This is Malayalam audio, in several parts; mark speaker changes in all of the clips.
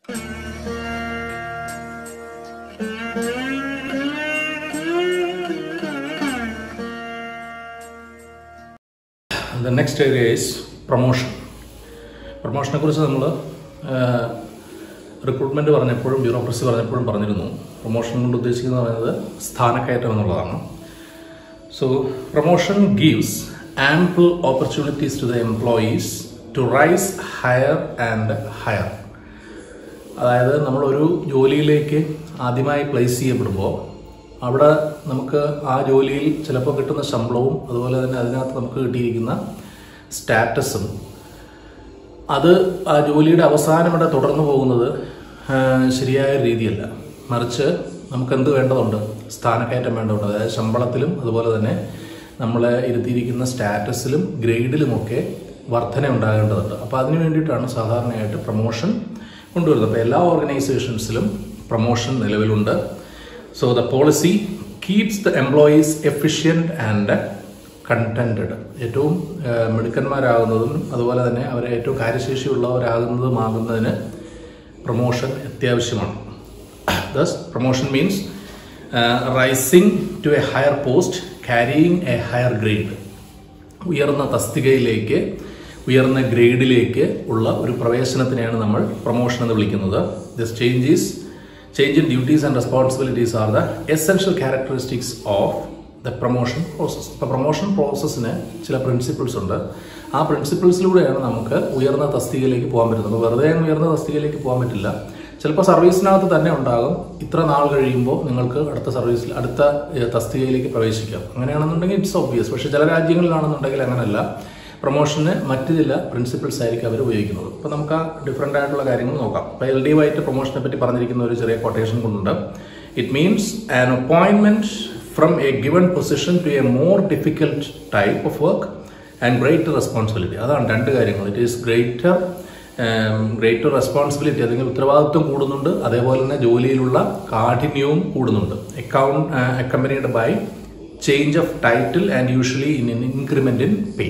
Speaker 1: The next area is promotion പ്രൊമോഷനെ കുറിച്ച് നമ്മൾ റിക്രൂട്ട്മെൻറ്റ് പറഞ്ഞപ്പോഴും ബ്യൂറോക്രസി പറഞ്ഞപ്പോഴും പറഞ്ഞിരുന്നു പ്രൊമോഷൻ കൊണ്ട് ഉദ്ദേശിക്കുന്നത് പറയുന്നത് സ്ഥാനക്കയറ്റം എന്നുള്ളതാണ് so promotion gives ample opportunities to the employees to rise higher and higher അതായത് നമ്മളൊരു ജോലിയിലേക്ക് ആദ്യമായി പ്ലേസ് ചെയ്യപ്പെടുമ്പോൾ അവിടെ നമുക്ക് ആ ജോലിയിൽ ചിലപ്പോൾ കിട്ടുന്ന ശമ്പളവും അതുപോലെ തന്നെ അതിനകത്ത് നമുക്ക് കിട്ടിയിരിക്കുന്ന സ്റ്റാറ്റസും അത് ആ ജോലിയുടെ അവസാനം ഇവിടെ തുടർന്നു പോകുന്നത് ആ, ശരിയായ രീതിയല്ല മറിച്ച് നമുക്ക് എന്ത് വേണ്ടതുണ്ട് സ്ഥാനക്കയറ്റം വേണ്ടതുണ്ട് അതായത് ശമ്പളത്തിലും അതുപോലെ തന്നെ നമ്മളെ ഇരുത്തിയിരിക്കുന്ന സ്റ്റാറ്റസിലും ഗ്രേഡിലുമൊക്കെ വർധന ഉണ്ടാകേണ്ടതുണ്ട് അപ്പോൾ അതിന് വേണ്ടിയിട്ടാണ് സാധാരണയായിട്ട് പ്രൊമോഷൻ കൊണ്ടുവരുന്നത് അപ്പോൾ എല്ലാ ഓർഗനൈസേഷൻസിലും പ്രൊമോഷൻ നിലവിലുണ്ട് so the policy keeps the employees efficient and contented ഏറ്റവും ആ, മിടുക്കന്മാരാകുന്നതും അതുപോലെ തന്നെ അവരെ ഏറ്റവും കാര്യശേഷിയുള്ളവരാകുന്നതുമാകുന്നതിന് പ്രൊമോഷൻ അത്യാവശ്യമാണ് thus promotion means rising to a higher post carrying a higher grade ഉയർന്ന തസ്തികയിലേക്ക് ഉയർന്ന ഗ്രേഡിലേക്ക് ഉള്ള ഒരു പ്രവേശനത്തിനെയാണ് നമ്മൾ പ്രൊമോഷൻ എന്ന് വിളിക്കുന്നത് this changes change in duties and responsibilities are the essential characteristics of the promotion process ഇപ്പോൾ പ്രൊമോഷൻ പ്രോസസ്സിന് ചില പ്രിൻസിപ്പിൾസ് ഉണ്ട് ആ പ്രിൻസിപ്പിൾസിലൂടെയാണ് നമുക്ക് ഉയർന്ന തസ്തികയിലേക്ക് പോകാൻ പറ്റുന്നത് അപ്പോൾ വെറുതെ അങ്ങ് ഉയർന്ന തസ്തികയിലേക്ക് പോകാൻ പറ്റില്ല ചിലപ്പോൾ സർവീസിനകത്ത് തന്നെ ഉണ്ടാകും ഇത്ര നാൾ കഴിയുമ്പോൾ നിങ്ങൾക്ക് അടുത്ത സർവീസിൽ അടുത്ത ഏഹ്, തസ്തികയിലേക്ക് പ്രവേശിക്കാം അങ്ങനെയാണെന്നുണ്ടെങ്കിൽ ഇറ്റ്സ് ഒബ്വിയസ് പക്ഷേ ചില രാജ്യങ്ങളിലാണെന്നുണ്ടെങ്കിൽ അങ്ങനെയല്ല പ്രൊമോഷന് മറ്റ് ചില പ്രിൻസിപ്പിൾസ് ആയിരിക്കും അവർ ഉപയോഗിക്കുന്നത് അപ്പോൾ നമുക്ക് ആ ഡിഫറെൻ്റ് ആയിട്ടുള്ള കാര്യങ്ങൾ നോക്കാം അപ്പോൾ എൽ ഡി വൈറ്റ് പ്രൊമോഷനെ പറ്റി പറഞ്ഞിരിക്കുന്ന ഒരു ചെറിയ കൊട്ടേഷൻ കൊണ്ടുണ്ട് ഇറ്റ് മീൻസ് ആൻ അപ്പോയിൻമെന്റ് from a given position to a more difficult type of work and greater responsibility അതാണ് രണ്ട് കാര്യങ്ങൾ it is greater greater responsibility അല്ലെങ്കിൽ ഉത്തരവാദിത്വം കൂടുന്നുണ്ട് അതേപോലെ തന്നെ ജോലിയിലുള്ള കാഠിന്യവും കൂടുന്നുണ്ട് account accompanied by change of title and usually in increment in pay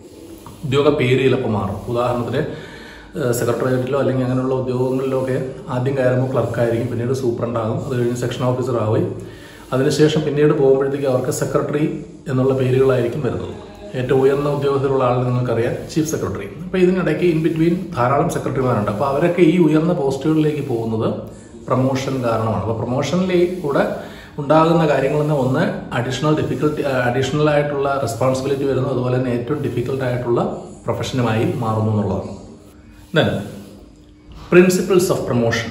Speaker 1: ഉദ്യോഗ പേര് ചിലപ്പോൾ മാറും ഉദാഹരണത്തിന് സെക്രട്ടേറിയറ്റിലോ അല്ലെങ്കിൽ അങ്ങനെയുള്ള ഉദ്യോഗങ്ങളിലോ ഒക്കെ ആദ്യം കയറുമ്പോൾ ക്ലർക്കായിരിക്കും പിന്നീട് സൂപ്രണ്ടാകും അത് കഴിഞ്ഞ് സെക്ഷൻ ഓഫീസർ ആവുകയും അതിനുശേഷം പിന്നീട് പോകുമ്പോഴത്തേക്ക് അവർക്ക് സെക്രട്ടറി എന്നുള്ള പേരുകളായിരിക്കും വരുന്നത് ഏറ്റവും ഉയർന്ന ഉദ്യോഗത്തിലുള്ള ആൾ നിങ്ങൾക്കറിയാം ചീഫ് സെക്രട്ടറി അപ്പോൾ ഇതിനിടയ്ക്ക് ഇൻ ബിറ്റ്വീൻ ധാരാളം സെക്രട്ടറിമാരുണ്ട് അപ്പോൾ അവരൊക്കെ ഈ ഉയർന്ന പോസ്റ്റുകളിലേക്ക് പോകുന്നത് പ്രൊമോഷൻ കാരണമാണ് അപ്പോൾ പ്രൊമോഷനിലൂടെ ഉണ്ടാകുന്ന കാര്യങ്ങളിൽ നിന്ന് ഒന്ന് അഡീഷണൽ ഡിഫിക്കൽട്ടി അഡീഷണൽ ആയിട്ടുള്ള റെസ്പോൺസിബിലിറ്റി വരുന്നു അതുപോലെ തന്നെ ഏറ്റവും ഡിഫിക്കൽട്ട് ആയിട്ടുള്ള പ്രൊഫഷനുമായി മാറുന്നു എന്നുള്ളതാണ് ദെൻ പ്രിൻസിപ്പിൾസ് ഓഫ് പ്രൊമോഷൻ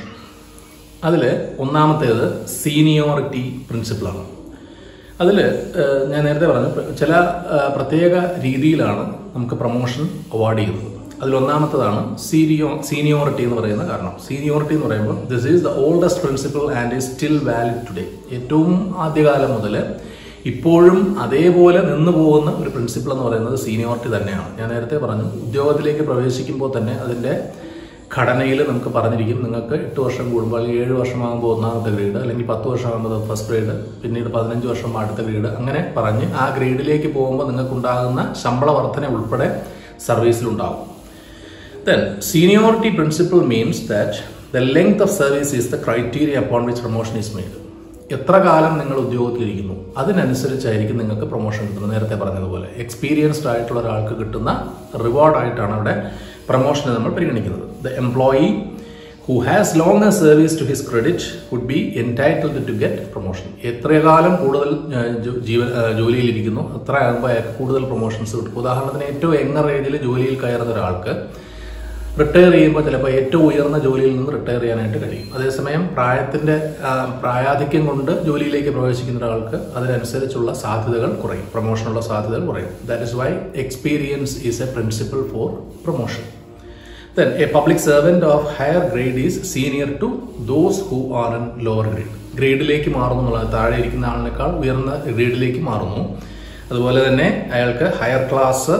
Speaker 1: അതിൽ ഒന്നാമത്തേത് സീനിയോറിറ്റി പ്രിൻസിപ്പിളാണ് അതിൽ ഞാൻ നേരത്തെ പറഞ്ഞു പ്ര- ചില ആ, പ്രത്യേക രീതിയിലാണ് നമുക്ക് പ്രൊമോഷൻ അവാർഡ് ചെയ്യുന്നത് അതിൽ ഒന്നാമത്തതാണ് സീനിയോ സീനിയോറിറ്റി എന്ന് പറയുന്ന കാരണം സീനിയോറിറ്റി എന്ന് പറയുമ്പോൾ this is the oldest principle and is still valid today ഏറ്റവും ആദ്യകാലം മുതൽ ഇപ്പോഴും അതേപോലെ നിന്നു പോകുന്ന ഒരു പ്രിൻസിപ്പിൾ എന്ന് പറയുന്നത് സീനിയോറിറ്റി തന്നെയാണ് ഞാൻ നേരത്തെ പറഞ്ഞു ഉദ്യോഗത്തിലേക്ക് പ്രവേശിക്കുമ്പോൾ തന്നെ അതിൻ്റെ ഘടനയിൽ നമുക്ക് പറഞ്ഞിരിക്കും നിങ്ങൾക്ക് എട്ട് വർഷം കൂടുമ്പോൾ അല്ലെങ്കിൽ ഏഴ് വർഷമാകുമ്പോൾ ഒന്നാമത്തെ ഗ്രേഡ് അല്ലെങ്കിൽ പത്ത് വർഷമാകുമ്പോൾ ഫസ്റ്റ് ഗ്രേഡ് പിന്നീട് പതിനഞ്ച് വർഷം അടുത്ത ഗ്രേഡ് അങ്ങനെ പറഞ്ഞ് ആ ഗ്രേഡിലേക്ക് പോകുമ്പോൾ നിങ്ങൾക്കുണ്ടാകുന്ന ശമ്പള വർധന ഉൾപ്പെടെ സർവീസിലുണ്ടാകും then seniority principle means that the length of service is the criteria upon which promotion is made എത്ര കാലം നിങ്ങൾ ഉദ്യോഗത്തിലിരിക്കുന്നു അതിനനുസരിച്ചായിരിക്കും നിങ്ങൾക്ക് പ്രൊമോഷൻ കിട്ടുന്നത് നേരത്തെ പറഞ്ഞതുപോലെ എക്സ്പീരിയൻസ്ഡ് ആയിട്ടുള്ള ഒരാൾക്ക് കിട്ടുന്ന റിവാർഡായിട്ടാണ് അവിടെ പ്രൊമോഷനെ നമ്മൾ പരിഗണിക്കുന്നത് the employee who has longer service to his credit would be entitled to get promotion എത്ര കാലം കൂടുതൽ ആ, ജോ- ജീവ ആ, ജോലിയിലിരിക്കുന്നു അത്ര ആകുമ്പോൾ അയാൾക്ക് കൂടുതൽ പ്രൊമോഷൻസ് കിട്ടും ഉദാഹരണത്തിന് ഏറ്റവും യങ്ങർ ഏജിൽ ജോലിയിൽ കയറുന്ന ഒരാൾക്ക് റിട്ടയർ ചെയ്യുമ്പോൾ ചിലപ്പോൾ ഏറ്റവും ഉയർന്ന ജോലിയിൽ നിന്ന് റിട്ടയർ ചെയ്യാനായിട്ട് കഴിയും അതേസമയം പ്രായത്തിന്റെ ആ, പ്രായാധിക്യം കൊണ്ട് ജോലിയിലേക്ക് പ്രവേശിക്കുന്ന ഒരാൾക്ക് അതിനനുസരിച്ചുള്ള സാധ്യതകൾ കുറയും പ്രൊമോഷനുള്ള സാധ്യതകൾ കുറയും that is why experience is a principle for promotion then a public servant of higher grade is senior to those who are in lower grade ഗ്രേഡിലേക്ക് മാറുന്നു എന്നുള്ളത് താഴെ ഇരിക്കുന്ന ആളിനേക്കാൾ ഉയർന്ന ഗ്രേഡിലേക്ക് മാറുന്നു അതുപോലെ തന്നെ അയാൾക്ക് higher class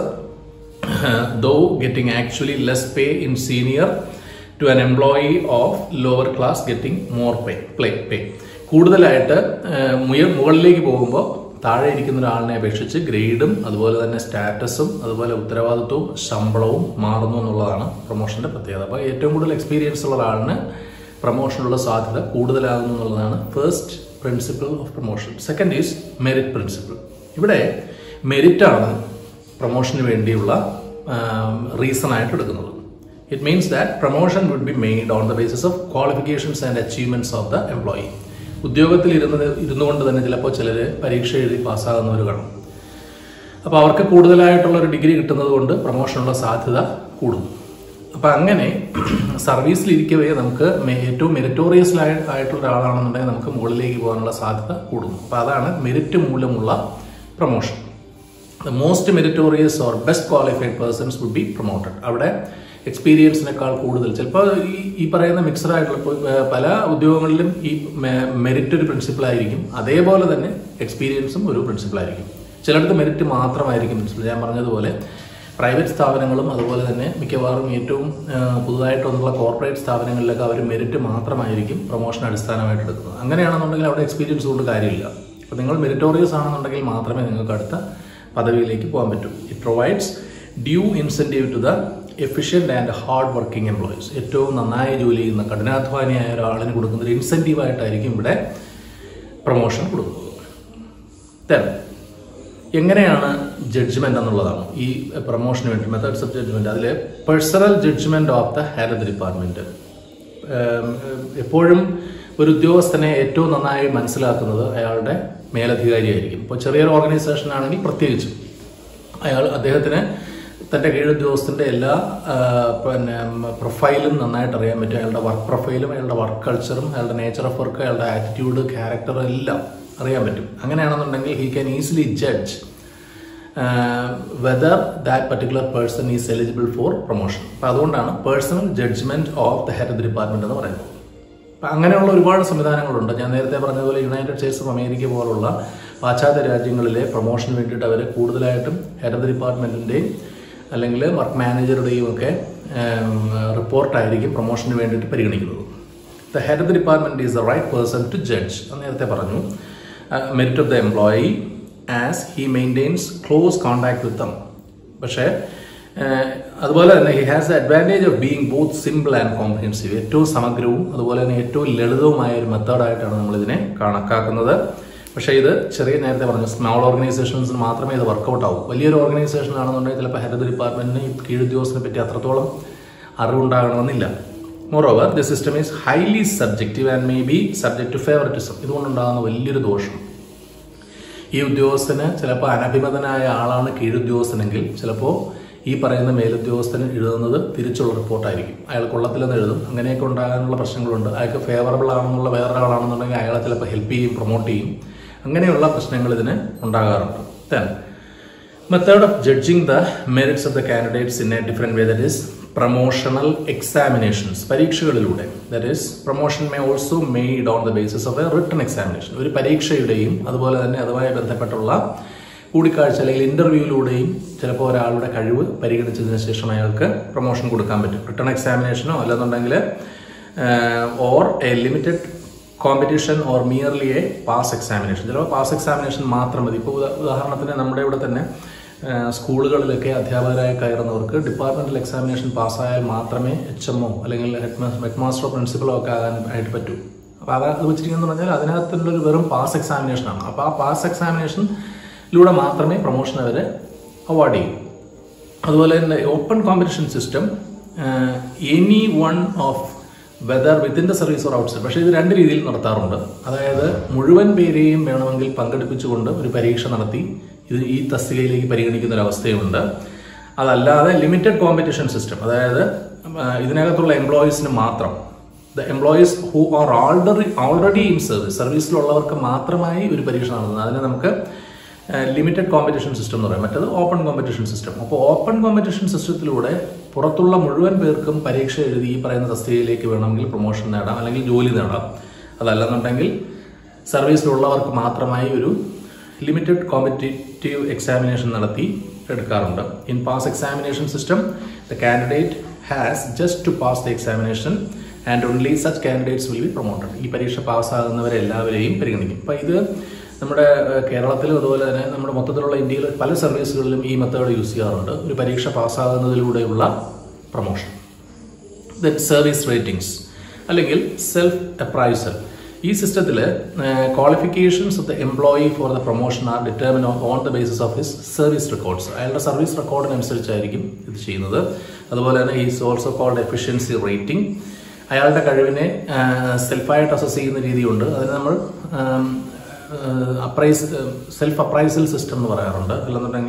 Speaker 1: though getting actually less pay in senior to an employee of lower class getting more pay play pay കൂടുതലായിട്ട് ഏഹ്, മുയ- മുകളിലേക്ക് പോകുമ്പോൾ താഴെ ഇരിക്കുന്ന ഒരാളിനെ അപേക്ഷിച്ച് ഗ്രേഡും അതുപോലെ തന്നെ സ്റ്റാറ്റസും അതുപോലെ ഉത്തരവാദിത്വവും ശമ്പളവും മാറുന്നു എന്നുള്ളതാണ് പ്രൊമോഷന്റെ പ്രത്യേകത അപ്പോൾ ഏറ്റവും കൂടുതൽ എക്സ്പീരിയൻസ് ഉള്ള ഒരാളിന് പ്രൊമോഷനുള്ള സാധ്യത കൂടുതലാകുന്നു എന്നുള്ളതാണ് first principle of promotion second is merit principle ഇവിടെ മെറിറ്റ് ആണ് പ്രൊമോഷന് വേണ്ടിയുള്ള റീസൺ ആയിട്ട് എടുക്കുന്നത് it means that promotion would be made on the basis of qualifications and achievements of the employee ഉദ്യോഗത്തിൽ ഇരുന്നത് ഇരുന്നുകൊണ്ട് തന്നെ ചിലപ്പോൾ ചിലർ പരീക്ഷ എഴുതി പാസ്സാകുന്നവർ കാണും അപ്പോൾ അവർക്ക് കൂടുതലായിട്ടുള്ള ഒരു ഡിഗ്രി കിട്ടുന്നത് കൊണ്ട് പ്രൊമോഷനുള്ള സാധ്യത കൂടും അപ്പം അങ്ങനെ സർവീസിൽ ഇരിക്കവേ നമുക്ക് മെ- ഏറ്റവും മെറിറ്റോറിയസ് ആയിട്ടുള്ള ഒരാളാണെന്നുണ്ടെങ്കിൽ നമുക്ക് മുകളിലേക്ക് പോകാനുള്ള സാധ്യത കൂടുന്നു അപ്പം അതാണ് മെറിറ്റ് മൂലമുള്ള promotion the most meritorious or best qualified persons would be promoted അവിടെ എക്സ്പീരിയൻസിനേക്കാൾ കൂടുതൽ ചിലപ്പോൾ ഈ ഈ പറയുന്ന മിക്സഡ് ആയിട്ടുള്ള ഇപ്പോൾ, ഏർ, പല ഉദ്യോഗങ്ങളിലും ഈ മെറിറ്റ് ഒരു പ്രിൻസിപ്പിൾ ആയിരിക്കും അതേപോലെ തന്നെ എക്സ്പീരിയൻസും ഒരു പ്രിൻസിപ്പിൾ ആയിരിക്കും ചിലയിടത്ത് മെറിറ്റ് മാത്രമായിരിക്കും പ്രിൻസിപ്പിൾ ഞാൻ പറഞ്ഞതുപോലെ പ്രൈവറ്റ് സ്ഥാപനങ്ങളും അതുപോലെ തന്നെ മിക്കവാറും ഏറ്റവും ഏർ, പുതുതായിട്ട് വന്നുള്ള കോർപ്പറേറ്റ് സ്ഥാപനങ്ങളിലൊക്കെ അവർ മെറിറ്റ് മാത്രമായിരിക്കും പ്രൊമോഷൻ അടിസ്ഥാനമായിട്ട് എടുക്കുന്നത് അങ്ങനെയാണെന്നുണ്ടെങ്കിൽ അവിടെ എക്സ്പീരിയൻസ് കൊണ്ട് കാര്യമില്ല അപ്പോൾ നിങ്ങൾ മെറിറ്റോറിയസ് ആണെന്നുണ്ടെങ്കിൽ മാത്രമേ നിങ്ങൾക്ക് അടുത്ത പദവിയിലേക്ക് പോകാൻ പറ്റൂ it provides due incentive to the efficient and hard working employees ഏറ്റവും നന്നായി ജോലി ചെയ്യുന്ന കഠിനാധ്വാനിയായ ഒരാളിന് കൊടുക്കുന്ന ഒരു ഇൻസെൻറ്റീവ് ആയിട്ടായിരിക്കും ഇവിടെ പ്രൊമോഷൻ കൊടുക്കുന്നത് Then, എങ്ങനെയാണ് ജഡ്ജ്മെന്റ് എന്നുള്ളതാണ് ഈ പ്രൊമോഷന് വേണ്ടി മെത്തേഡ്സ് ഓഫ് ജഡ്ജ്മെന്റ് അതിൽ personal judgment of the health department എപ്പോഴും ഒരു ഉദ്യോഗസ്ഥനെ ഏറ്റവും നന്നായി മനസ്സിലാക്കുന്നത് അയാളുടെ മേലധികാരിയായിരിക്കും ഇപ്പോൾ ചെറിയൊരു ഓർഗനൈസേഷൻ ആണെങ്കിൽ പ്രത്യേകിച്ചും അയാൾ അദ്ദേഹത്തിന് തൻ്റെ കീഴുദ്യോഗസ്ഥൻ്റെ എല്ലാ ആ, പിന്നെ പ്രൊഫൈലും നന്നായിട്ട് അറിയാൻ പറ്റും അയാളുടെ വർക്ക് പ്രൊഫൈലും അയാളുടെ വർക്ക് കൾച്ചറും അയാളുടെ നേച്ചർ ഓഫ് വർക്ക് അയാളുടെ ആറ്റിറ്റ്യൂഡ് ക്യാരക്ടർ എല്ലാം അറിയാൻ പറ്റും അങ്ങനെയാണെന്നുണ്ടെങ്കിൽ he can easily judge whether that particular person is eligible for promotion അപ്പം അതുകൊണ്ടാണ് personal judgment of the health department എന്ന് പറയുന്നത് അപ്പം അങ്ങനെയുള്ള ഒരുപാട് സംവിധാനങ്ങളുണ്ട് ഞാൻ നേരത്തെ പറഞ്ഞതുപോലെ യുണൈറ്റഡ് സ്റ്റേറ്റ്സ് ഓഫ് അമേരിക്ക പോലുള്ള പാശ്ചാത്യ രാജ്യങ്ങളിലെ പ്രൊമോഷന് വേണ്ടിയിട്ട് അവർ കൂടുതലായിട്ടും ഹെൽത്ത് ഡിപ്പാർട്ട്മെന്റിന്റെയും അല്ലെങ്കിൽ വർക്ക് മാനേജറുടെയും ഒക്കെ റിപ്പോർട്ടായിരിക്കും പ്രൊമോഷന് വേണ്ടിയിട്ട് പരിഗണിക്കുന്നത് the head of the department is the right person to judge എന്ന് നേരത്തെ പറഞ്ഞു merit of the employee as he maintains close contact with them പക്ഷേ ഏഹ്, അതുപോലെ തന്നെ he has the advantage of being both simple and comprehensive ഏറ്റവും സമഗ്രവും അതുപോലെ തന്നെ ഏറ്റവും ലളിതവുമായ ഒരു മെത്തേഡായിട്ടാണ് നമ്മൾ ഇതിനെ കണക്കാക്കുന്നത് പക്ഷേ ഇത് ചെറിയ നേരത്തെ പറഞ്ഞു സ്മോൾ ഓർഗനൈസേഷൻസിന് മാത്രമേ ഇത് വർക്കൗട്ട് ആവൂ വലിയൊരു ഓർഗനൈസേഷൻ ആണെന്നുണ്ടെങ്കിൽ ചിലപ്പോൾ ഹെൽത്ത് ഡിപ്പാർട്ട്മെന്റിന് ഈ കീഴുദ്യോഗസ്ഥനെ പറ്റി അത്രത്തോളം അറിവുണ്ടാകണമെന്നില്ല moreover the system is highly subjective and may be subject to favouritism ഇതുകൊണ്ടുണ്ടാകുന്ന വലിയൊരു ദോഷം ഈ ഉദ്യോഗസ്ഥന് ചിലപ്പോൾ അനഭിമതനായ ആളാണ് കീഴുദ്യോഗസ്ഥനെങ്കിൽ ചിലപ്പോൾ ഈ പറയുന്ന മേലുദ്യോഗസ്ഥന് എഴുതുന്നത് തിരിച്ചുള്ള റിപ്പോർട്ടായിരിക്കും അയാൾ കൊള്ളത്തിലെന്ന് എഴുതും അങ്ങനെയൊക്കെ ഉണ്ടാകാനുള്ള പ്രശ്നങ്ങളുണ്ട് അയാൾക്ക് ഫേവറബിൾ ആണെന്നുള്ള വേറൊരാളാണെന്നുണ്ടെങ്കിൽ അയാളെ ചിലപ്പോൾ ഹെൽപ്പ് ചെയ്യും പ്രൊമോട്ട് ചെയ്യും അങ്ങനെയുള്ള പ്രശ്നങ്ങൾ ഇതിന് ഉണ്ടാകാറുണ്ട് then method of judging the merits of the candidates in a different way that is promotional examinations പരീക്ഷകളിലൂടെ that is promotion may also made on the basis of a written examination ഒരു പരീക്ഷയുടെയും അതുപോലെ തന്നെ അതുമായി ബന്ധപ്പെട്ടുള്ള കൂടിക്കാഴ്ച അല്ലെങ്കിൽ ഇന്റർവ്യൂയിലൂടെയും ചിലപ്പോൾ ഒരാളുടെ കഴിവ് പരിഗണിച്ചതിന് ശേഷം അയാൾക്ക് പ്രൊമോഷൻ കൊടുക്കാൻ പറ്റും റിട്ടേൺ എക്സാമിനേഷനോ അല്ലെന്നുണ്ടെങ്കിൽ or a limited competition or merely a pass examination ചിലപ്പോൾ പാസ് എക്സാമിനേഷൻ മാത്രം മതി ഇപ്പോൾ ഉദാ- ഉദാഹരണത്തിന് നമ്മുടെ ഇവിടെ തന്നെ ആ, സ്കൂളുകളിലൊക്കെ അധ്യാപകരായി കയറുന്നവർക്ക് ഡിപ്പാർട്ട്മെന്റൽ എക്സാമിനേഷൻ പാസ്സായാൽ മാത്രമേ എച്ച് എമ്മോ അല്ലെങ്കിൽ ഹെഡ് മാസ്റ്ററോ പ്രിൻസിപ്പലോ ഒക്കെ ആകാൻ ആയിട്ട് പറ്റൂ അപ്പോൾ അത് അത് വെച്ചിരിക്കുന്നത് പറഞ്ഞാൽ അതിനകത്തുള്ള ഒരു വെറും പാസ് എക്സാമിനേഷൻ ആണ് അപ്പോൾ ആ പാസ് എക്സാമിനേഷനിലൂടെ മാത്രമേ പ്രൊമോഷൻ അവരെ അവാർഡ് ചെയ്യൂ അതുപോലെ തന്നെ open competition system any one of whether within the service or outside പക്ഷേ ഇത് രണ്ട് രീതിയിൽ നടത്താറുണ്ട് അതായത് മുഴുവൻ പേരെയും വേണമെങ്കിൽ പങ്കെടുപ്പിച്ചുകൊണ്ട് ഒരു പരീക്ഷ നടത്തി ഇത് ഈ തസ്തികയിലേക്ക് പരിഗണിക്കുന്ന ഒരു അവസ്ഥയുണ്ട് അതല്ലാതെ ലിമിറ്റഡ് കോമ്പറ്റീഷൻ സിസ്റ്റം അതായത് ആ, ഇതിനകത്തുള്ള എംപ്ലോയീസിന് മാത്രം the employees who are already already in service സർവീസിലുള്ളവർക്ക് മാത്രമായി ഒരു പരീക്ഷ നടത്തുന്നത് അതിനെ നമുക്ക് ലിമിറ്റഡ് കോമ്പറ്റീഷൻ സിസ്റ്റം എന്ന് പറയും മറ്റത് ഓപ്പൺ കോമ്പറ്റീഷൻ സിസ്റ്റം അപ്പോൾ ഓപ്പൺ കോമ്പറ്റീഷൻ സിസ്റ്റത്തിലൂടെ പുറത്തുള്ള മുഴുവൻ പേർക്കും പരീക്ഷ എഴുതി ഈ പറയുന്ന തസ്തികയിലേക്ക് വേണമെങ്കിൽ പ്രൊമോഷൻ നേടാം അല്ലെങ്കിൽ ജോലി നേടാം അതല്ലെന്നുണ്ടെങ്കിൽ സർവീസിലുള്ളവർക്ക് മാത്രമായി ഒരു ലിമിറ്റഡ് കോമ്പറ്റേറ്റീവ് എക്സാമിനേഷൻ നടത്തി എടുക്കാറുണ്ട് in pass examination system the candidate has just to pass the examination and only such candidates will be promoted ഈ പരീക്ഷ പാസ്സാകുന്നവരെ എല്ലാവരെയും പരിഗണിക്കും അപ്പം ഇത് നമ്മുടെ ഏഹ്, കേരളത്തിലും അതുപോലെ തന്നെ നമ്മുടെ മൊത്തത്തിലുള്ള ഇന്ത്യയിലെ പല സർവീസുകളിലും ഈ മെത്തേഡ് യൂസ് ചെയ്യാറുണ്ട് ഒരു പരീക്ഷ പാസ്സാകുന്നതിലൂടെയുള്ള പ്രൊമോഷൻ ദെൻ സർവീസ് റേറ്റിംഗ്സ് അല്ലെങ്കിൽ സെൽഫ് അപ്രൈസൽ ഈ സിസ്റ്റത്തിൽ qualifications of the employee for the promotion are determine on the basis of his service records അയാളുടെ സർവീസ് റെക്കോർഡിനനുസരിച്ചായിരിക്കും ഇത് ചെയ്യുന്നത് അതുപോലെ തന്നെ is also called efficiency rating അയാളുടെ കഴിവിനെ സെൽഫായിട്ട് അസസ് ചെയ്യുന്ന രീതിയുണ്ട് അതിന് നമ്മൾ അപ്രൈസ് സെൽഫ് അപ്രൈസൽ സിസ്റ്റം എന്ന് പറയാറുണ്ട് അല്ലെന്നുണ്ടെങ്കിൽ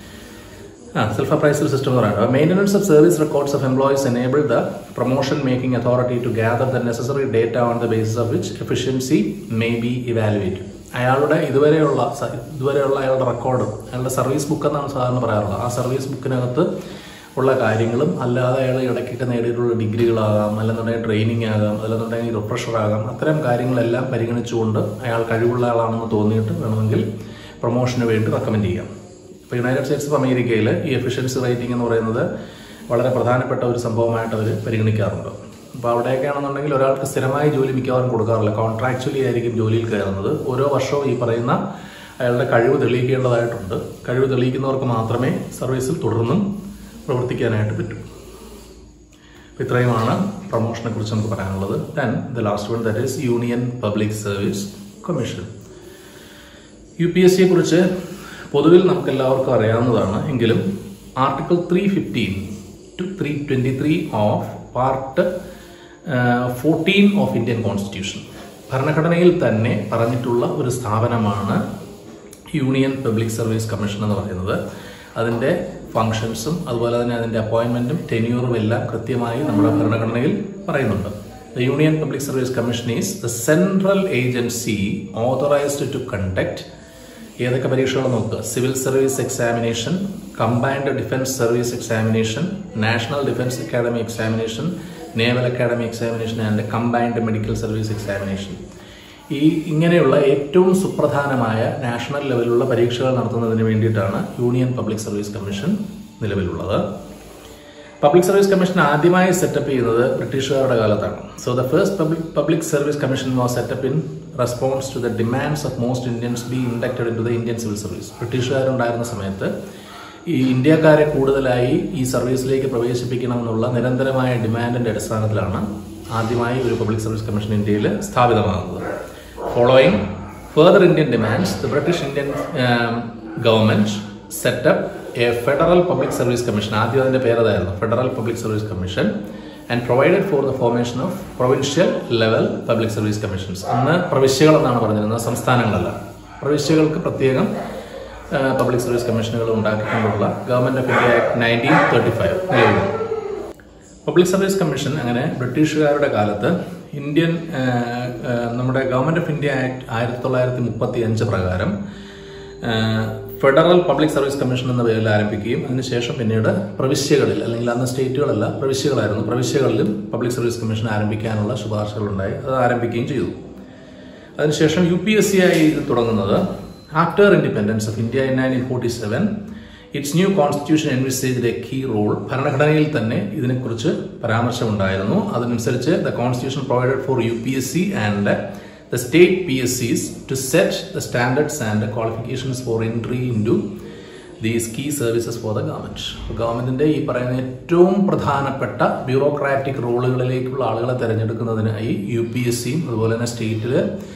Speaker 1: സെൽഫ് അപ്രൈസൽ സിസ്റ്റം എന്ന് പറയുന്നത് maintenance of service records of employees enable the promotion making authority to gather the necessary data on the basis of which efficiency may be evaluate അയാളുടെ ഇതുവരെയുള്ള സ- ഇതുവരെയുള്ള അയാളുടെ റെക്കോർഡ് അയാളുടെ സർവീസ് ബുക്ക് എന്നാണ് സാധാരണ പറയാറുള്ളത് ആ സർവീസ് ബുക്കിനകത്ത് ഉള്ള കാര്യങ്ങളും അല്ലാതെ അയാൾ ഇടയ്ക്കൊക്കെ നേടിയിട്ടുള്ള ഡിഗ്രികളാകാം അല്ലെന്നുണ്ടെങ്കിൽ ട്രെയിനിങ് ആകാം അല്ലെന്നുണ്ടെങ്കിൽ റിഫ്രഷർ ആകാം അത്തരം കാര്യങ്ങളെല്ലാം പരിഗണിച്ചുകൊണ്ട് അയാൾ കഴിവുള്ള ആളാണെന്ന് തോന്നിയിട്ട് വേണമെങ്കിൽ പ്രൊമോഷന് വേണ്ടി റെക്കമെൻഡ് ചെയ്യാം ഇപ്പോൾ യുണൈറ്റഡ് സ്റ്റേറ്റ്സ് ഓഫ് അമേരിക്കയിൽ ഈ എഫിഷ്യൻസി റേറ്റിംഗ് എന്ന് പറയുന്നത് വളരെ പ്രധാനപ്പെട്ട ഒരു സംഭവമായിട്ട് അവർ പരിഗണിക്കാറുണ്ട് അപ്പോൾ അവിടെയൊക്കെയാണെന്നുണ്ടെങ്കിൽ ഒരാൾക്ക് സ്ഥിരമായി ജോലി മിക്കവാറും കൊടുക്കാറില്ല കോൺട്രാക്ച്വലി ആയിരിക്കും ജോലിയിൽ കയറുന്നത് ഓരോ വർഷവും ഈ പറയുന്ന അയാളുടെ കഴിവ് തെളിയിക്കേണ്ടതായിട്ടുണ്ട് കഴിവ് തെളിയിക്കുന്നവർക്ക് മാത്രമേ സർവീസിൽ തുടർന്നും പ്രവർത്തിക്കാനായിട്ട് പറ്റൂ അപ്പോൾ ഇത്രയുമാണ് പ്രൊമോഷനെ കുറിച്ച് നമുക്ക് പറയാനുള്ളത് then the last one that is union public service commission U P S സിയെ കുറിച്ച് പൊതുവിൽ നമുക്ക് എല്ലാവർക്കും അറിയാവുന്നതാണ് എങ്കിലും article three fifteen to three twenty three of part fourteen of Indian constitution ഭരണഘടനയിൽ തന്നെ പറഞ്ഞിട്ടുള്ള ഒരു സ്ഥാപനമാണ് യൂണിയൻ പബ്ലിക് സർവീസ് കമ്മീഷൻ എന്ന് പറയുന്നത് അതിൻ്റെ ഫങ്ഷൻസും അതുപോലെ തന്നെ അതിൻ്റെ അപ്പോയിൻമെൻറ്റും ടെന്യൂറും എല്ലാം കൃത്യമായി നമ്മുടെ ഭരണഘടനയിൽ പറയുന്നുണ്ട് the union public service commission is the central agency authorised to conduct ഏതൊക്കെ പരീക്ഷകൾ നോക്കുക civil service examination combined defence service examination national defence academy examination naval academy examination and combined medical service examination ഈ ഇങ്ങനെയുള്ള ഏറ്റവും സുപ്രധാനമായ നാഷണൽ ലെവലിലുള്ള പരീക്ഷകൾ നടത്തുന്നതിന് വേണ്ടിയിട്ടാണ് യൂണിയൻ പബ്ലിക് സർവീസ് കമ്മീഷൻ നിലവിലുള്ളത് പബ്ലിക് സർവീസ് കമ്മീഷൻ ആദ്യമായി സെറ്റപ്പ് ചെയ്യുന്നത് ബ്രിട്ടീഷുകാരുടെ കാലത്താണ് so the first public public service commission was set up in response to the demands of most Indians be inducted in to the Indian civil service ബ്രിട്ടീഷുകാരുണ്ടായിരുന്ന സമയത്ത് ഈ ഇന്ത്യക്കാരെ കൂടുതലായി ഈ സർവീസിലേക്ക് പ്രവേശിപ്പിക്കണമെന്നുള്ള നിരന്തരമായ ഡിമാൻഡിന്റെ അടിസ്ഥാനത്തിലാണ് ആദ്യമായി ഒരു പബ്ലിക് സർവീസ് കമ്മീഷൻ ഇന്ത്യയിൽ സ്ഥാപിതമാകുന്നത് following further Indian demands the British Indian government set up a federal public service commission ആദ്യം അതിന്റെ പേര് അതായിരുന്നു federal public service commission and provided for the formation of provincial level public service commissions അന്ന് പ്രവിശ്യകൾ എന്നാണ് പറഞ്ഞിരുന്നത് സംസ്ഥാനങ്ങളല്ല പ്രവിശ്യകൾക്ക് പ്രത്യേകം പബ്ലിക് സർവീസ് കമ്മീഷനുകൾ ഉണ്ടാക്കിക്കൊണ്ടുള്ള government of India act nineteen thirty five നിലവിൽ പബ്ലിക് സർവീസ് കമ്മീഷൻ അങ്ങനെ ബ്രിട്ടീഷുകാരുടെ കാലത്ത് ഇന്ത്യൻ ആ, ആ, നമ്മുടെ ഗവൺമെന്റ് ഓഫ് ഇന്ത്യ ആക്ട് ആയിരത്തി തൊള്ളായിരത്തി മുപ്പത്തി അഞ്ച് പ്രകാരം ആ, ഫെഡറൽ പബ്ലിക് സർവീസ് കമ്മീഷൻ എന്ന പേരിൽ ആരംഭിക്കുകയും അതിനുശേഷം പിന്നീട് പ്രവിശ്യകളിൽ അല്ലെങ്കിൽ അന്ന് സ്റ്റേറ്റുകളല്ല പ്രവിശ്യകളായിരുന്നു പ്രവിശ്യകളിലും പബ്ലിക് സർവീസ് കമ്മീഷൻ ആരംഭിക്കാനുള്ള ശുപാർശകളുണ്ടായി അത് ആരംഭിക്കുകയും ചെയ്തു അതിനുശേഷം യു പി എസ് സി ആയി ഇത് തുടങ്ങുന്നത് after independence of India in nineteen forty seven it's new constitution envisage a key role ഭരണഘടനയിൽ തന്നെ ഇതിനെക്കുറിച്ച് പരാമർശമുണ്ടായിരുന്നു അതനുസരിച്ച് the constitution provided for U P S C and the state P S Cs to set the standards and qualifications for entry in to these key services for the government ഗവൺമെന്റിന്റെ ഈ പറയുന്ന ഏറ്റവും പ്രധാനപ്പെട്ട ബ്യൂറോക്രാറ്റിക് റോളുകളിലേക്കുള്ള ആളുകളെ തിരഞ്ഞെടുക്കുന്നതിനായി യു പി എസ് സിയും അതുപോലെ തന്നെ സ്റ്റേറ്റിൽ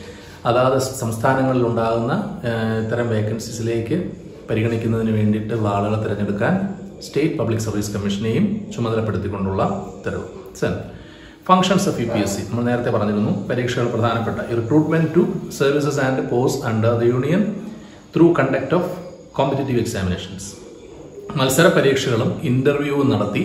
Speaker 1: അതാത് സംസ്ഥാനങ്ങളിൽ ഉണ്ടാകുന്ന ഏഹ്, ഇത്തരം വേക്കൻസീസിലേക്ക് പരിഗണിക്കുന്നതിന് വേണ്ടിയിട്ടുള്ള ആളുകളെ തിരഞ്ഞെടുക്കാൻ സ്റ്റേറ്റ് പബ്ലിക് സർവീസ് കമ്മീഷനെയും ചുമതലപ്പെടുത്തിക്കൊണ്ടുള്ള ഉത്തരവ് then functions of U P S C നമ്മൾ നേരത്തെ പറഞ്ഞിരുന്നു പരീക്ഷകൾ പ്രധാനപ്പെട്ട recruitment to services and post under the union through conduct of competitive examinations മത്സര പരീക്ഷകളും ഇന്റർവ്യൂവും നടത്തി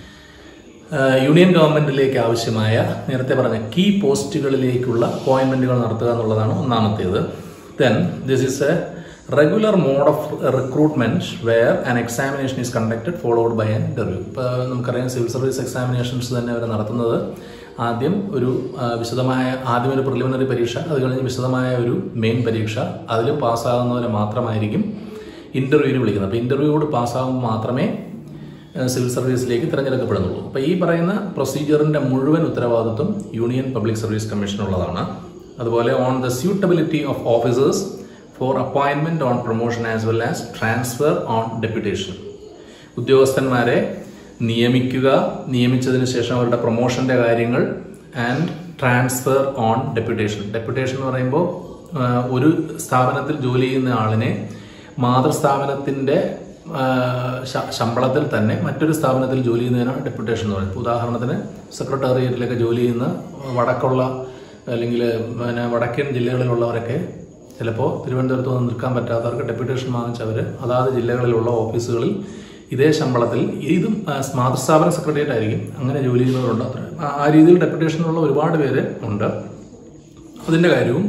Speaker 1: ആഹ് യൂണിയൻ ഗവൺമെന്റിലേക്ക് ആവശ്യമായ നേരത്തെ പറഞ്ഞ കീ പോസ്റ്റുകളിലേക്കുള്ള അപ്പോയിന്റ്മെന്റുകൾ നടത്തുക എന്നുള്ളതാണ് ഒന്നാമത്തേത് then this is a regular mode of recruitment where an examination is conducted followed by an interview ഇപ്പോൾ നമുക്കറിയാം സിവിൽ സർവീസ് എക്സാമിനേഷൻസ് തന്നെ അവർ നടത്തുന്നത് ആദ്യം ഒരു ആ, വിശദമായ ആദ്യം ഒരു പ്രിലിമിനറി പരീക്ഷ അത് കഴിഞ്ഞ് വിശദമായ ഒരു മെയിൻ പരീക്ഷ അതിലും പാസ്സാകുന്നവരെ മാത്രമായിരിക്കും ഇന്റർവ്യൂവിന് വിളിക്കുന്നത് അപ്പോൾ ഇന്റർവ്യൂയോട് പാസ്സാകുമ്പോൾ മാത്രമേ ഏഹ് സിവിൽ സർവീസിലേക്ക് തിരഞ്ഞെടുക്കപ്പെടുന്നുള്ളൂ അപ്പോൾ ഈ പറയുന്ന പ്രൊസീജിയറിന്റെ മുഴുവൻ ഉത്തരവാദിത്വം യൂണിയൻ പബ്ലിക് സർവീസ് കമ്മീഷനുള്ളതാണ് അതുപോലെ on the suitability of officers for അപ്പോയിൻമെന്റ് on promotion as well as transfer on deputation ഉദ്യോഗസ്ഥന്മാരെ നിയമിക്കുക നിയമിച്ചതിന് ശേഷം അവരുടെ പ്രൊമോഷന്റെ കാര്യങ്ങൾ and transfer on deputation deputation എന്ന് പറയുമ്പോൾ ആ, ഒരു സ്ഥാപനത്തിൽ ജോലി ചെയ്യുന്ന ആളിനെ മാതൃസ്ഥാപനത്തിന്റെ ആ, ശ- ശമ്പളത്തിൽ തന്നെ മറ്റൊരു സ്ഥാപനത്തിൽ ജോലി ചെയ്യുന്നതിനാണ് ഡെപ്യൂട്ടേഷൻ എന്ന് പറയുന്നത് ഉദാഹരണത്തിന് സെക്രട്ടേറിയറ്റിലൊക്കെ ജോലി ചെയ്യുന്ന വടക്കുള്ള അല്ലെങ്കിൽ പിന്നെ വടക്കൻ ജില്ലകളിലുള്ളവരൊക്കെ ചിലപ്പോൾ തിരുവനന്തപുരത്ത് വന്ന് നിൽക്കാൻ പറ്റാത്തവർക്ക് ഡെപ്യൂട്ടേഷൻ വാങ്ങിച്ചവർ അതാത് ജില്ലകളിലുള്ള ഓഫീസുകളിൽ ഇതേ ശമ്പളത്തിൽ ഇതും ആ, മാതൃസ്ഥാപന സെക്രട്ടേറിയറ്റ് ആയിരിക്കും അങ്ങനെ ജോലി ചെയ്യുന്നവരുണ്ട് അത്ര ആ- ആ രീതിയിൽ ഡെപ്യൂട്ടേഷനുള്ള ഒരുപാട് പേര് ഉണ്ട് അതിൻ്റെ കാര്യവും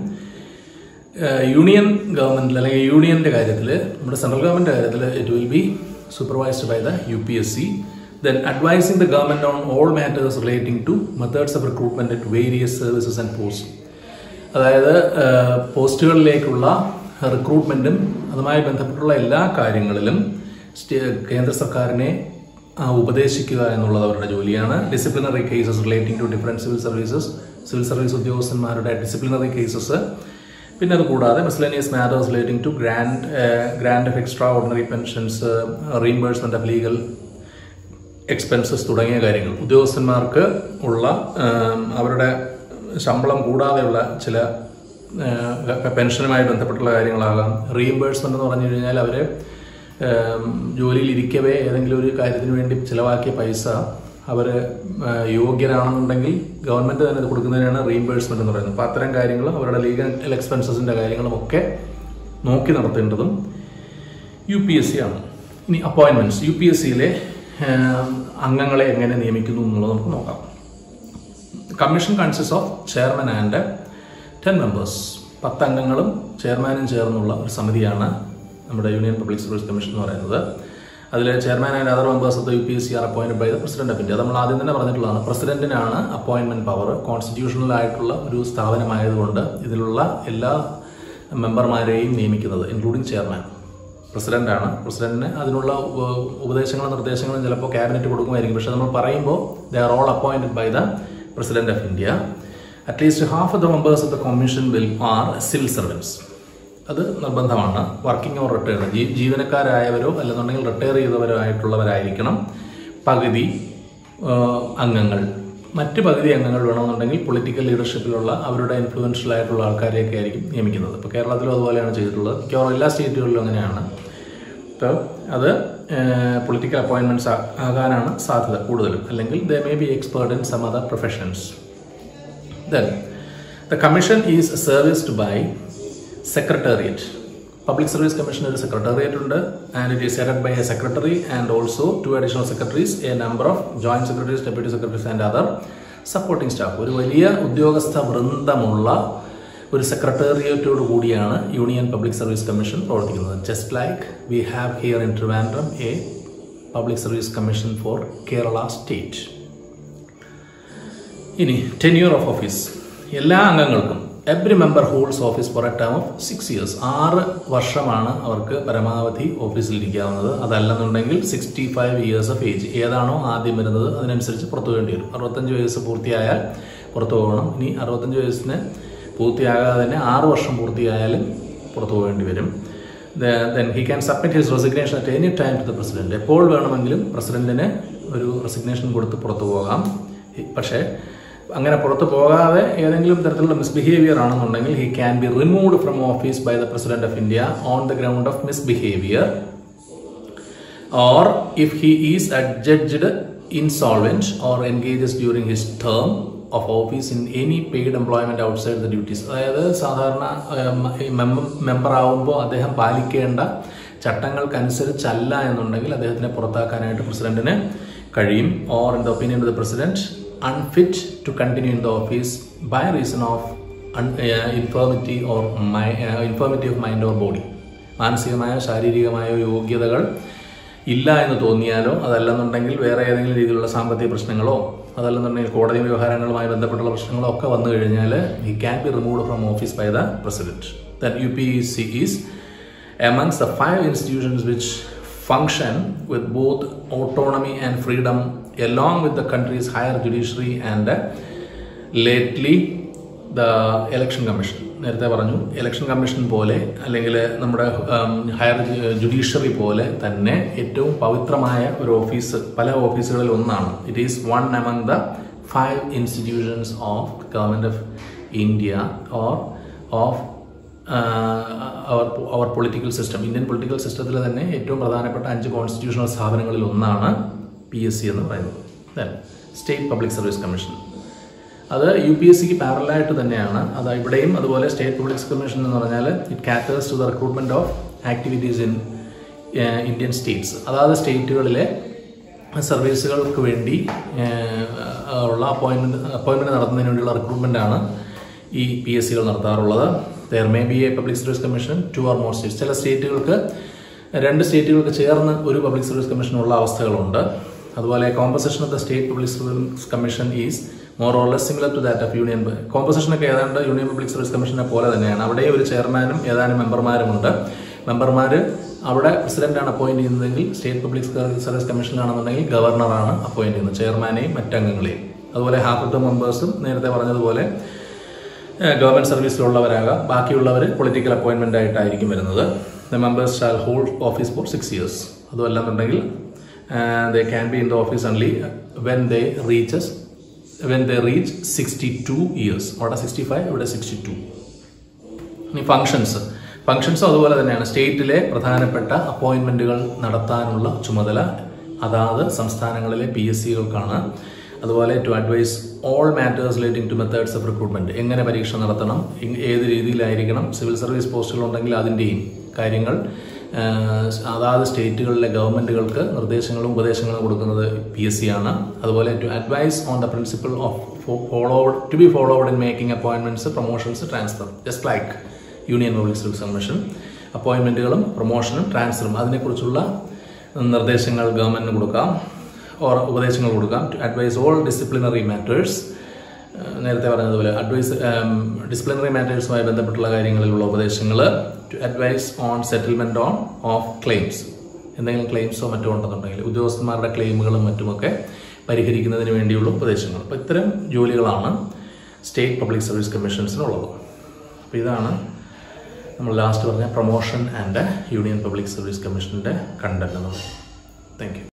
Speaker 1: ഏഹ് യൂണിയൻ ഗവൺമെന്റിൽ അല്ലെങ്കിൽ യൂണിയന്റെ കാര്യത്തിൽ നമ്മുടെ സെൻട്രൽ ഗവൺമെന്റ് കാര്യത്തിൽ it will be supervised by the U P S C then advising the government on all matters relating to methods of recruitment at various services and post അതായത് ഏഹ് പോസ്റ്റുകളിലേക്കുള്ള റിക്രൂട്ട്മെന്റും അതുമായി ബന്ധപ്പെട്ടുള്ള എല്ലാ കാര്യങ്ങളിലും സ്റ്റേ- കേന്ദ്ര സർക്കാരിനെ ആ, ഉപദേശിക്കുക എന്നുള്ളത് അവരുടെ ജോലിയാണ് disciplinary cases relating to different civil services civil service ഉദ്യോഗസ്ഥന്മാരുടെ ഡിസിപ്ലിനറി കേസസ് പിന്നെ അത് കൂടാതെ miscellaneous matters relating to grant grant of extraordinary pensions reimbursement of legal expenses തുടങ്ങിയ കാര്യങ്ങൾ ഉദ്യോഗസ്ഥന്മാർക്ക് ഉള്ള ആം, അവരുടെ ശമ്പളം കൂടാതെയുള്ള ചില ആ, പെൻഷനുമായി ബന്ധപ്പെട്ടുള്ള കാര്യങ്ങളാകാം റീഇംബേഴ്സ്മെന്റ് എന്ന് പറഞ്ഞു കഴിഞ്ഞാൽ അവര് ആം, ജോലിയിൽ ഇരിക്കവേ ഏതെങ്കിലും ഒരു കാര്യത്തിന് വേണ്ടി ചിലവാക്കിയ പൈസ അവര് ആ, യോഗ്യരാണെന്നുണ്ടെങ്കിൽ ഗവൺമെന്റ് തന്നെ ഇത് കൊടുക്കുന്നതിനാണ് റീഇംബേഴ്സ്മെന്റ് എന്ന് പറയുന്നത് അപ്പൊ അത്തരം കാര്യങ്ങളും അവരുടെ ലീഗൽ എക്സ്പെൻസസിന്റെ കാര്യങ്ങളും ഒക്കെ നോക്കി നടത്തേണ്ടതും യു പി എസ് സി ആണ് ഇനി അപ്പോയിന്റ്മെന്റ്സ് യു പി എസ് സിയിലെ അംഗങ്ങളെ എങ്ങനെ നിയമിക്കുന്നു എന്നുള്ളത് നമുക്ക് നോക്കാം commission consist of chairman and ten members പത്ത് അംഗങ്ങളും ചെയർമാനും ചേർന്നുള്ള ഒരു സമിതിയാണ് നമ്മുടെ യൂണിയൻ പബ്ലിക് സർവീസ് കമ്മീഷൻ എന്ന് പറയുന്നത് അതിൽ chairman and other members of the U P S C are appointed by the president of India നമ്മൾ ആദ്യം തന്നെ പറഞ്ഞിട്ടുള്ളതാണ് പ്രസിഡന്റിനാണ് അപ്പോയിന്റ്മെന്റ് പവർ കോൺസ്റ്റിറ്റ്യൂഷണൽ ആയിട്ടുള്ള ഒരു സ്ഥാപനമായതുകൊണ്ട് ഇതിലുള്ള എല്ലാ മെമ്പർമാരെയും നിയമിക്കുന്നത് ഇൻക്ലൂഡിംഗ് ചെയർമാൻ പ്രസിഡന്റാണ് പ്രസിഡന്റിന് അതിനുള്ള ഉപ- ഉപദേശങ്ങളും നിർദ്ദേശങ്ങളും ചിലപ്പോൾ ക്യാബിനറ്റ് കൊടുക്കുമായിരിക്കും പക്ഷെ നമ്മൾ പറയുമ്പോൾ they are all appointed by the president of India at least half of the members of the commission will are civil servants അത് നിർബന്ധമാണ് വർക്കിംഗ് ഓർ റിട്ടയർഡ് ജീവനക്കാരായവരോ അല്ലെന്നുണ്ടെങ്കിൽ റിട്ടയർ ചെയ്തവരോ ആയിട്ടുള്ളവരായിരിക്കണം പകുതി ആ, അംഗങ്ങൾ മറ്റ് പകുതി അംഗങ്ങൾ വേണമെന്നുണ്ടെങ്കിൽ പൊളിറ്റിക്കൽ ലീഡർഷിപ്പിലുള്ള അവരുടെ ഇൻഫ്ലുവൻഷ്യൽ ആയിട്ടുള്ള ആൾക്കാരെയൊക്കെ ആയിരിക്കും നിയമിക്കുന്നത് ഇപ്പോൾ കേരളത്തിലും അതുപോലെയാണ് ചെയ്തിട്ടുള്ളത് മിക്കവാറും എല്ലാ സ്റ്റേറ്റുകളിലും അങ്ങനെയാണ് അപ്പോൾ അത് പൊളിറ്റിക്കൽ അപ്പോയിൻമെന്റ്സ് ആകാനാണ് സാധ്യത കൂടുതലും അല്ലെങ്കിൽ the may be expert in some other professions Then, the commission is serviced by secretariat. Public Service Commission ഒരു secretariat ഉണ്ട് and it is headed by a secretary and also two additional secretaries, a number of joint secretaries, deputy secretaries and other supporting staff. ഒരു വലിയ ഉദ്യോഗസ്ഥ വൃന്ദമുള്ള ഒരു സെക്രട്ടേറിയറ്റോട് കൂടിയാണ് യൂണിയൻ പബ്ലിക് സർവീസ് കമ്മീഷൻ പ്രവർത്തിക്കുന്നത് just like we have here in Trivandrum a public service commission for Kerala state ഇനി ടെന്യൂർ ഓഫ് ഓഫീസ് എല്ലാ അംഗങ്ങൾക്കും every member holds office for a term of six years ആറ് വർഷമാണ് അവർക്ക് പരമാവധി ഓഫീസിൽ ഇരിക്കാവുന്നത് അതല്ലെന്നുണ്ടെങ്കിൽ sixty five years of age ഏതാണോ ആദ്യം വരുന്നത് അതിനനുസരിച്ച് പുറത്തു വേണ്ടി വരും അറുപത്തഞ്ച് വയസ്സ് പൂർത്തിയായാൽ പുറത്തു പോകണം ഇനി അറുപത്തഞ്ച് വയസ്സിന് പൂർത്തിയാകാതെ തന്നെ ആറ് വർഷം പൂർത്തിയായാലും പുറത്തു പോകേണ്ടി വരും then he can submit his resignation at any time to the president എപ്പോൾ വേണമെങ്കിലും പ്രസിഡന്റിന് ഒരു റെസിഗ്നേഷൻ കൊടുത്ത് പുറത്തു പോകാം പക്ഷേ അങ്ങനെ പുറത്തു പോകാതെ ഏതെങ്കിലും തരത്തിലുള്ള മിസ്ബിഹേവിയർ ആണെന്നുണ്ടെങ്കിൽ he can be removed from office by the president of India on the ground of misbehaviour or if he is adjudged insolvent or engages during his term of office in any paid employment outside the duties അതായത് സാധാരണ മെമ്പർ ആവുമ്പോൾ അദ്ദേഹം പാലിക്കേണ്ട ചട്ടങ്ങൾക്കനുസരിച്ചല്ല എന്നുണ്ടെങ്കിൽ അദ്ദേഹത്തിനെ പുറത്താക്കാനായിട്ട് പ്രസിഡന്റിന് കഴിയും or in the opinion of the president unfit to continue in the office by reason of infirmity or infirmity of mind or body മാനസികമായോ ശാരീരികമായോ യോഗ്യതകൾ ഇല്ല എന്ന് തോന്നിയാലോ അതല്ലെന്നുണ്ടെങ്കിൽ വേറെ ഏതെങ്കിലും രീതിയിലുള്ള സാമ്പത്തിക പ്രശ്നങ്ങളോ അതല്ലെന്നുണ്ടെങ്കിൽ കോടതി വ്യവഹാരങ്ങളുമായി ബന്ധപ്പെട്ടുള്ള പ്രശ്നങ്ങളോ ഒക്കെ വന്നു കഴിഞ്ഞാൽ he can be removed from office by the president then U P C is amongst the five institutions which function with both autonomy and freedom along with the country's higher judiciary and uh, lately the election commission നേരത്തെ പറഞ്ഞു ഇലക്ഷൻ കമ്മീഷൻ പോലെ അല്ലെങ്കിൽ നമ്മുടെ ഹയർ ജുഡീഷ്യറി പോലെ തന്നെ ഏറ്റവും പവിത്രമായ ഒരു ഓഫീസ് പല ഓഫീസുകളിൽ ഒന്നാണ് it is one among the five institutions of government of India or of our our political system Indian political സിസ്റ്റത്തിൽ തന്നെ ഏറ്റവും പ്രധാനപ്പെട്ട അഞ്ച് കോൺസ്റ്റിറ്റ്യൂഷണൽ സ്ഥാപനങ്ങളിൽ ഒന്നാണ് പി എസ് സി എന്ന് പറയുന്നത് then state public service commission അത് യു പി എസ് സിക്ക് പാരലായിട്ട് തന്നെയാണ് അത് ഇവിടെയും അതുപോലെ സ്റ്റേറ്റ് പബ്ലിക് കമ്മീഷൻ എന്ന് പറഞ്ഞാൽ it caters to the recruitment of activities in Indian states അതായത് സ്റ്റേറ്റുകളിലെ സർവീസുകൾക്ക് വേണ്ടി ഉള്ള അപ്പോയിൻമെന്റ് അപ്പോയിൻമെന്റ് നടത്തുന്നതിന് വേണ്ടിയുള്ള റിക്രൂട്ട്മെന്റ് ആണ് ഈ പി എസ് സികൾ നടത്താറുള്ളത് there may be a public service commission two or more states ചില സ്റ്റേറ്റുകൾക്ക് രണ്ട് സ്റ്റേറ്റുകൾക്ക് ചേർന്ന് ഒരു പബ്ലിക് സർവീസ് കമ്മീഷൻ ഉള്ള അവസ്ഥകളുണ്ട് അതുപോലെ composition of the state public service commission is more or less similar to that of union composition ഒക്കെ ഏതാണ്ട് യൂണിയൻ പബ്ലിക് സർവീസ് കമ്മീഷനെ പോലെ തന്നെയാണ് അവിടെ ഒരു ചെയർമാനും ഏതാനും മെമ്പർമാരുമുണ്ട് മെമ്പർമാർ അവിടെ പ്രസിഡന്റാണ് അപ്പോയിന്റ് ചെയ്യുന്നതെങ്കിൽ സ്റ്റേറ്റ് പബ്ലിക് സർവീസ് കമ്മീഷനാണെന്നുണ്ടെങ്കിൽ ഗവർണറാണ് അപ്പോയിന്റ് ചെയ്യുന്നത് ചെയർമാനെയും മറ്റംഗങ്ങളെയും അതുപോലെ ഹാഫ് ഓഫ് ദ മെമ്പേഴ്സും നേരത്തെ പറഞ്ഞതുപോലെ ഗവൺമെന്റ് സർവീസിലുള്ളവരാകാം ബാക്കിയുള്ളവർ പൊളിറ്റിക്കൽ അപ്പോയിന്റ്മെന്റ് ആയിട്ടായിരിക്കും വരുന്നത് the members shall hold office for six years അതുമല്ലെന്നുണ്ടെങ്കിൽ they can be in the office only when they reaches when they reach sixty two years അവിടെ സിക്സ്റ്റി ഫൈവ് ഇവിടെ സിക്സ്റ്റി ടു ഇനി ഫങ്ഷൻസ് ഫങ്ഷൻസും അതുപോലെ തന്നെയാണ് സ്റ്റേറ്റിലെ പ്രധാനപ്പെട്ട അപ്പോയിന്റ്മെന്റുകൾ നടത്താനുള്ള ചുമതല അതാത് സംസ്ഥാനങ്ങളിലെ പി എസ് സികൾക്കാണ് അതുപോലെ to advise all matters relating to methods of recruitment എങ്ങനെ പരീക്ഷ നടത്തണം ഏത് രീതിയിലായിരിക്കണം സിവിൽ സർവീസ് പോസ്റ്റുകൾ ഉണ്ടെങ്കിൽ അതിൻ്റെയും കാര്യങ്ങൾ അതാത് സ്റ്റേറ്റുകളിലെ ഗവൺമെന്റുകൾക്ക് നിർദ്ദേശങ്ങളും ഉപദേശങ്ങളും കൊടുക്കുന്നത് പി എസ് സി ആണ് അതുപോലെ to advise on the principle of followed to be followed in making appointments promotions transfer just like union public service commission അപ്പോയിന്റ്മെന്റുകളും പ്രൊമോഷനും ട്രാൻസ്ഫറും അതിനെക്കുറിച്ചുള്ള നിർദ്ദേശങ്ങൾ ഗവൺമെന്റിന് കൊടുക്കാം ഓർ ഉപദേശങ്ങൾ കൊടുക്കാം to advise all disciplinary matters നേരത്തെ പറഞ്ഞതുപോലെ അഡ്വൈസ് ഡിസിപ്ലിനറി മാറ്റേഴ്സുമായി ബന്ധപ്പെട്ടുള്ള കാര്യങ്ങളിലുള്ള ഉപദേശങ്ങൾ to advise on settlement on of claims എന്തെങ്കിലും ക്ലെയിംസോ മറ്റോ ഉണ്ടെന്നുണ്ടെങ്കിൽ ഉദ്യോഗസ്ഥന്മാരുടെ ക്ലെയിമുകളും മറ്റുമൊക്കെ പരിഹരിക്കുന്നതിന് വേണ്ടിയുള്ള ഉപദേശങ്ങൾ അപ്പോൾ ഇത്തരം ജോലികളാണ് സ്റ്റേറ്റ് പബ്ലിക് സർവീസ് കമ്മീഷൻസിനുള്ളത് അപ്പോൾ ഇതാണ് നമ്മൾ ലാസ്റ്റ് പറഞ്ഞ promotion and union public service കമ്മീഷൻ്റെ കണ്ടന്റ് എന്നുള്ളത് താങ്ക് യു